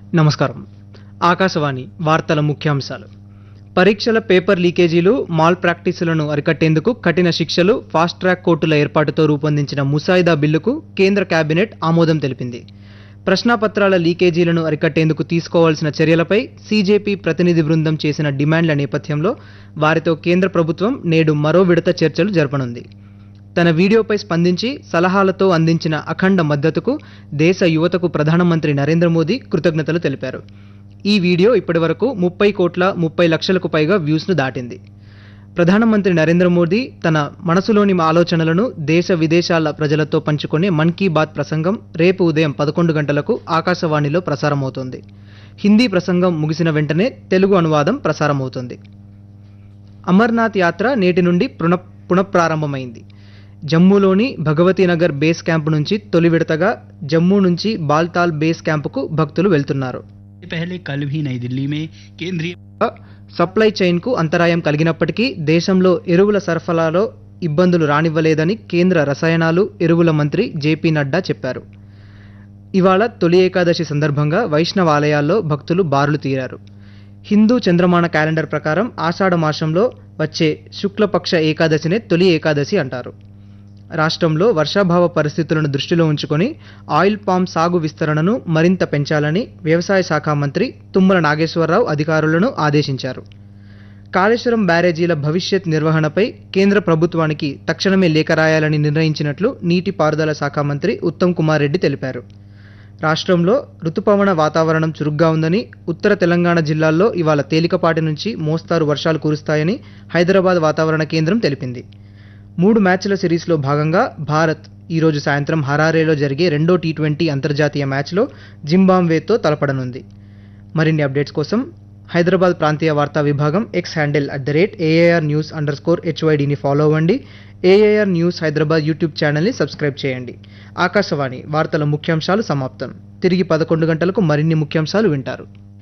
నమస్కారం ఆకాశవాణి వార్తల ముఖ్యాంశాలు పరీక్షల పేపర్ లీకేజీలు మాల్ ప్రాక్టీసులను అరికట్టేందుకు కఠిన శిక్షలు ఫాస్ట్ ట్రాక్ కోర్టుల ఏర్పాటుతో రూపొందించిన ముసాయిదా బిల్లుకు కేంద్ర కేబినెట్ ఆమోదం తెలిపింది ప్రశ్నాపత్రాల లీకేజీలను అరికట్టేందుకు తీసుకోవాల్సిన చర్యలపై సీజేపీ ప్రతినిధి బృందం చేసిన డిమాండ్ల నేపథ్యంలో వారితో కేంద్ర ప్రభుత్వం నేడు మరో విడత చర్చలు జరపనుంది తన వీడియోపై స్పందించి సలహాలతో అందించిన అఖండ మద్దతుకు దేశ యువతకు ప్రధానమంత్రి నరేంద్ర మోదీ కృతజ్ఞతలు తెలిపారు ఈ వీడియో ఇప్పటివరకు ముప్పై కోట్ల ముప్పై లక్షలకు పైగా వ్యూస్ను దాటింది ప్రధానమంత్రి నరేంద్ర మోదీ తన మనసులోని ఆలోచనలను దేశ విదేశాల ప్రజలతో పంచుకునే మన్ కీ బాత్ ప్రసంగం రేపు ఉదయం పదకొండు గంటలకు ఆకాశవాణిలో ప్రసారమవుతుంది హిందీ ప్రసంగం ముగిసిన వెంటనే తెలుగు అనువాదం ప్రసారమవుతుంది అమర్నాథ్ యాత్ర నేటి నుండి పున పునఃప్రారంభమైంది జమ్మూలోని భగవతీనగర్ బేస్ క్యాంపు నుంచి తొలి విడతగా జమ్మూ నుంచి బాల్తాల్ బేస్ క్యాంపుకు భక్తులు వెళ్తున్నారు इससे पहले कल भी नई दिल्ली में केंद्रीय సప్లై చైన్కు అంతరాయం కలిగినప్పటికీ దేశంలో ఎరువుల సరఫరాలో ఇబ్బందులు రానివ్వలేదని కేంద్ర రసాయనాలు ఎరువుల మంత్రి జేపీ నడ్డా చెప్పారు ఇవాళ తొలి ఏకాదశి సందర్భంగా వైష్ణవ ఆలయాల్లో భక్తులు బారులు తీరారు హిందూ చంద్రమాన క్యాలెండర్ ప్రకారం ఆషాఢ మాసంలో వచ్చే శుక్లపక్ష ఏకాదశినే తొలి ఏకాదశి అంటారు రాష్ట్రంలో వర్షాభావ పరిస్థితులను దృష్టిలో ఉంచుకొని ఆయిల్ పామ్ సాగు విస్తరణను మరింత పెంచాలని వ్యవసాయ శాఖ మంత్రి తుమ్మల నాగేశ్వరరావు అధికారులను ఆదేశించారు కాళేశ్వరం బ్యారేజీల భవిష్యత్ నిర్వహణపై కేంద్ర ప్రభుత్వానికి తక్షణమే లేఖ రాయాలని నిర్ణయించినట్లు నీటిపారుదల శాఖ మంత్రి ఉత్తమ్ కుమార్ రెడ్డి తెలిపారు రాష్ట్రంలో రుతుపవన వాతావరణం చురుగ్గా ఉందని ఉత్తర తెలంగాణ జిల్లాల్లో ఇవాళ తేలికపాటి నుంచి మోస్తారు వర్షాలు కురుస్తాయని హైదరాబాద్ వాతావరణ కేంద్రం తెలిపింది మూడు మ్యాచ్ల సిరీస్లో భాగంగా భారత్ ఈరోజు సాయంత్రం హరారేలో జరిగే రెండో టీ ట్వంటీ అంతర్జాతీయ మ్యాచ్లో జింబాబ్వేతో తలపడనుంది మరిన్ని అప్డేట్స్ కోసం హైదరాబాద్ ప్రాంతీయ వార్తా విభాగం X handle at the rate AAR news underscore హెచ్వైడిని ఫాలో అవ్వండి ఏఏఆర్ న్యూస్ హైదరాబాద్ యూట్యూబ్ ఛానల్ని సబ్స్క్రైబ్ చేయండి ఆకాశవాణి వార్తల ముఖ్యాంశాలు సమాప్తం తిరిగి పదకొండు గంటలకు మరిన్ని ముఖ్యాంశాలు వింటారు